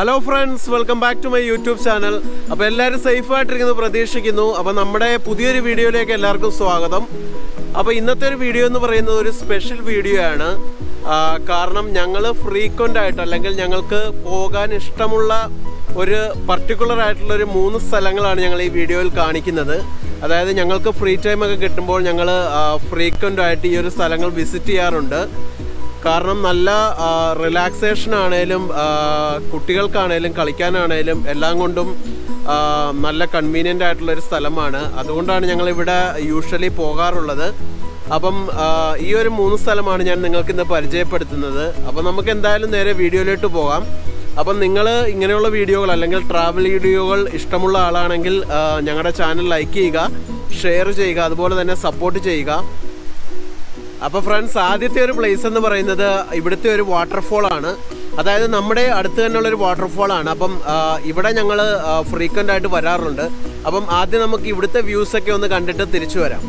hello friends welcome back to my YouTube channel അപ്പോൾ എല്ലാവരും safe ആയിട്ടിരിക്കുന്നു പ്രതീക്ഷിക്കുന്നു അപ്പോൾ നമ്മുടെ പുതിയൊരു വീഡിയോയിലേക്ക് എല്ലാവർക്കും സ്വാഗതം അപ്പോൾ ഇന്നത്തെ ഒരു വീഡിയോ എന്ന് പറയുന്നത് ഒരു സ്പെഷ്യൽ വീഡിയോ ആണ് ആ, കാരണം ഞങ്ങൾ ഫ്രീക്വൻ്റ് ആയിട്ട് അല്ലെങ്കിൽ ഞങ്ങൾക്ക് പോകാൻ ഇഷ്ടമുള്ള ഒരു പർട്ടിക്കുലർ ആയിട്ടുള്ള ഒരു മൂന്ന് സ്ഥലങ്ങളാണ് ഞങ്ങൾ ഈ വീഡിയോയിൽ കാണിക്കുന്നത് അതായത് ഞങ്ങൾക്ക് ഫ്രീ ടൈം ഒക്കെ കിട്ടുമ്പോൾ ഞങ്ങൾ ഫ്രീക്വൻ്റ് ആയിട്ട് ഈ ഒരു സ്ഥലങ്ങൾ വിസിറ്റ് ചെയ്യാറുണ്ട് കാരണം നല്ല റിലാക്സേഷൻ ആണേലും ആ, കുട്ടികൾക്കാണേലും കളിക്കാനാണേലും എല്ലാം കൊണ്ടും ആ, നല്ല കൺവീനിയൻ്റ് ആയിട്ടുള്ള ഒരു സ്ഥലമാണ് അതുകൊണ്ടാണ് ഞങ്ങൾ ഇവിടെ യൂഷ്വലി പോകാറുള്ളത് അപ്പം ആ, ഈ ഒരു മൂന്ന് സ്ഥലമാണ് ഞാൻ നിങ്ങൾക്ക് ഇന്ന് പരിചയപ്പെടുത്തുന്നത് അപ്പം നമുക്ക് എന്തായാലും നേരെ വീഡിയോയിലോട്ട് പോകാം അപ്പം നിങ്ങൾ ഇങ്ങനെയുള്ള വീഡിയോകൾ അല്ലെങ്കിൽ ട്രാവൽ വീഡിയോകൾ ഇഷ്ടമുള്ള ആളാണെങ്കിൽ ആ, ഞങ്ങളുടെ ചാനൽ ലൈക്ക് ചെയ്യുക ഷെയർ ചെയ്യുക അതുപോലെ തന്നെ സപ്പോർട്ട് ചെയ്യുക അപ്പൊ ഫ്രണ്ട്സ് ആദ്യത്തെ ഒരു പ്ലേസ് എന്ന് പറയുന്നത് ഇവിടുത്തെ ഒരു വാട്ടർഫോൾ ആണ് അതായത് നമ്മുടെ അടുത്ത് തന്നെയുള്ള ഒരു വാട്ടർഫോൾ ആണ് അപ്പം ആ, ഇവിടെ ഞങ്ങൾ ഫ്രീക്വൻ്റ് ആയിട്ട് വരാറുണ്ട് അപ്പം ആദ്യം നമുക്ക് ഇവിടുത്തെ വ്യൂസ് ഒക്കെ ഒന്ന് കണ്ടിട്ട് തിരിച്ചു വരാം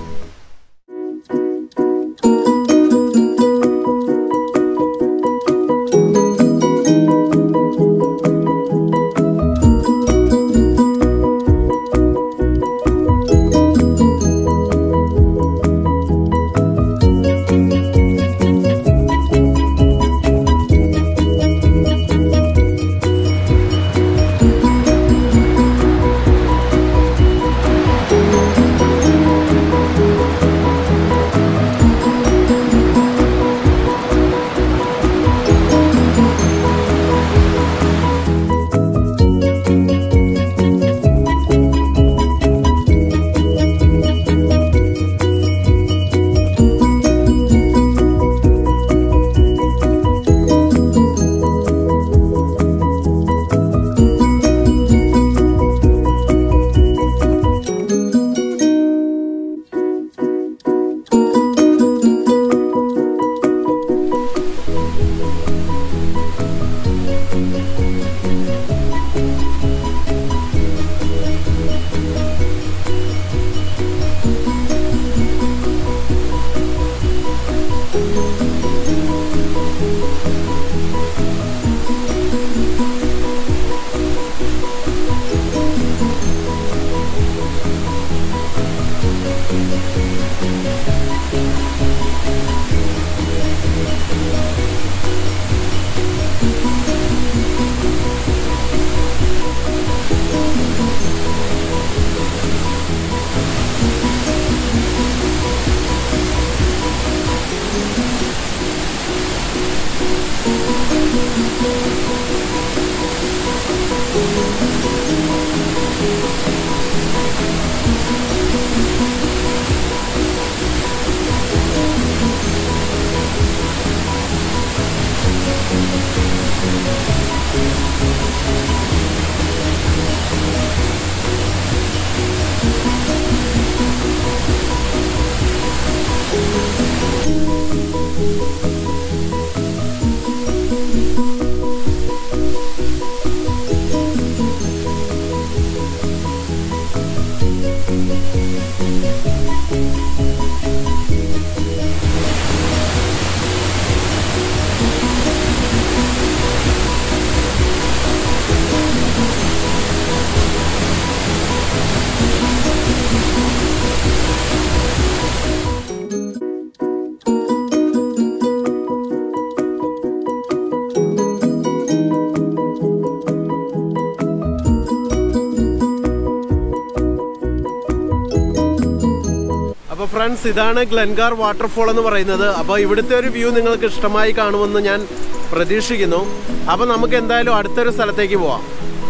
അപ്പോൾ ഫ്രണ്ട്സ് ഇതാണ് ഗ്ലെൻഗാർ വാട്ടർഫോൾ എന്ന് പറയുന്നത് അപ്പോൾ ഇവിടുത്തെ ഒരു വ്യൂ നിങ്ങൾക്ക് ഇഷ്ടമായി കാണുമെന്ന് ഞാൻ പ്രതീക്ഷിക്കുന്നു അപ്പോൾ നമുക്ക് എന്തായാലും അടുത്തൊരു സ്ഥലത്തേക്ക് പോവാം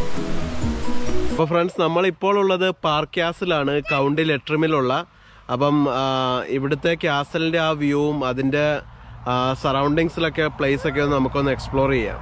അപ്പോൾ ഫ്രണ്ട്സ് നമ്മളിപ്പോൾ ഉള്ളത് പാർക്ക് ക്യാസിലാണ് കൗണ്ടി ലെട്രിമിലുള്ള അപ്പം ആ, ഇവിടുത്തെ ക്യാസലിൻ്റെ ആ വ്യൂവും അതിൻ്റെ സറൗണ്ടിങ്സിലൊക്കെ പ്ലേസ് ഒക്കെ ഒന്ന് നമുക്കൊന്ന് എക്സ്പ്ലോർ ചെയ്യാം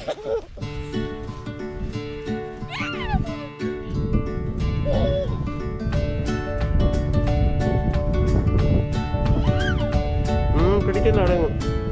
ഉം, പിടിക്കുന്ന അടങ്ങ്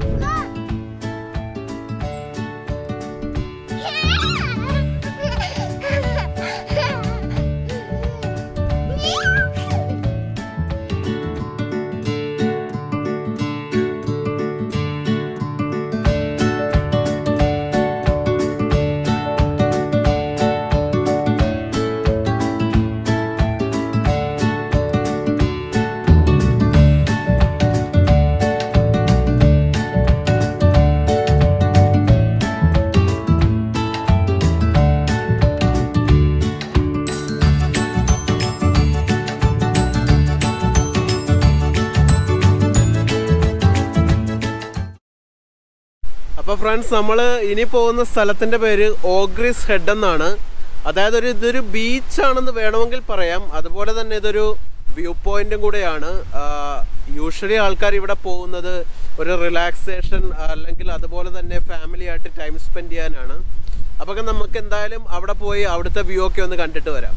അപ്പൊ ഫ്രണ്ട്സ് നമ്മൾ ഇനി പോകുന്ന സ്ഥലത്തിന്റെ പേര് ഓഗ്രിസ് ഹെഡ് എന്നാണ് അതായത് ഒരു ഇതൊരു ബീച്ചാണെന്ന് വേണമെങ്കിൽ പറയാം അതുപോലെ തന്നെ ഇതൊരു വ്യൂ പോയിന്റും കൂടെയാണ് യൂഷ്വലി ആൾക്കാർ ഇവിടെ പോകുന്നത് ഒരു റിലാക്സേഷൻ അല്ലെങ്കിൽ അതുപോലെ തന്നെ ഫാമിലി ആയിട്ട് ടൈം സ്പെൻഡ് ചെയ്യാനാണ് അപ്പൊ നമുക്ക് എന്തായാലും അവിടെ പോയി അവിടുത്തെ വ്യൂ ഒക്കെ ഒന്ന് കണ്ടിട്ട് വരാം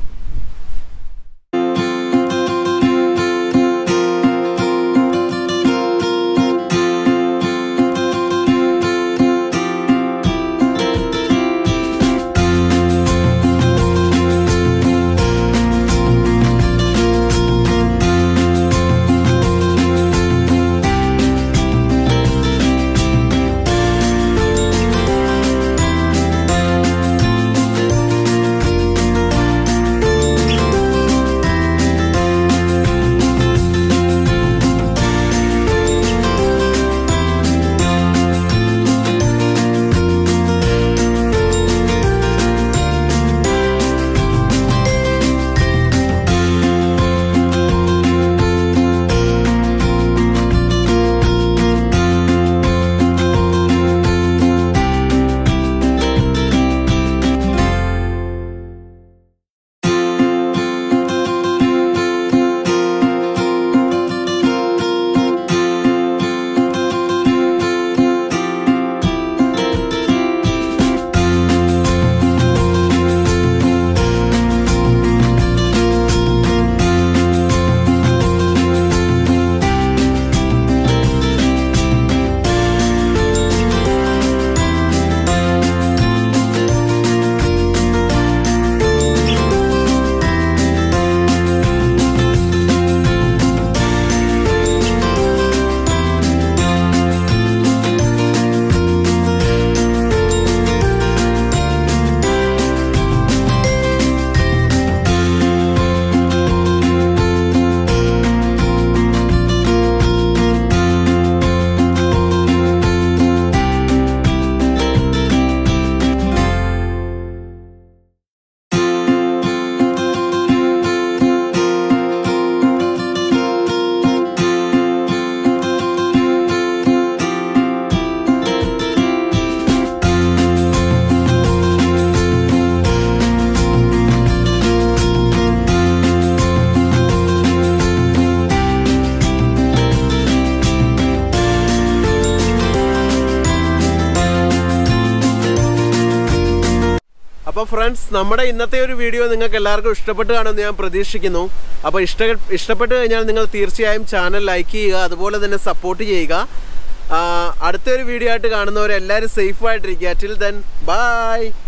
അപ്പോൾ ഫ്രണ്ട്സ് നമ്മുടെ ഇന്നത്തെ ഒരു വീഡിയോ നിങ്ങൾക്ക് എല്ലാവർക്കും ഇഷ്ടപ്പെട്ട് കാണുമെന്ന് ഞാൻ പ്രതീക്ഷിക്കുന്നു അപ്പോൾ ഇഷ്ട ഇഷ്ടപ്പെട്ട് കഴിഞ്ഞാൽ നിങ്ങൾ തീർച്ചയായും ചാനൽ ലൈക്ക് ചെയ്യുക അതുപോലെ തന്നെ സപ്പോർട്ട് ചെയ്യുക ആ, അടുത്തൊരു വീഡിയോ ആയിട്ട് കാണുന്നവരെല്ലാവരും സേഫ് ആയിട്ടിരിക്കുക ടിൽ ദെൻ ബൈ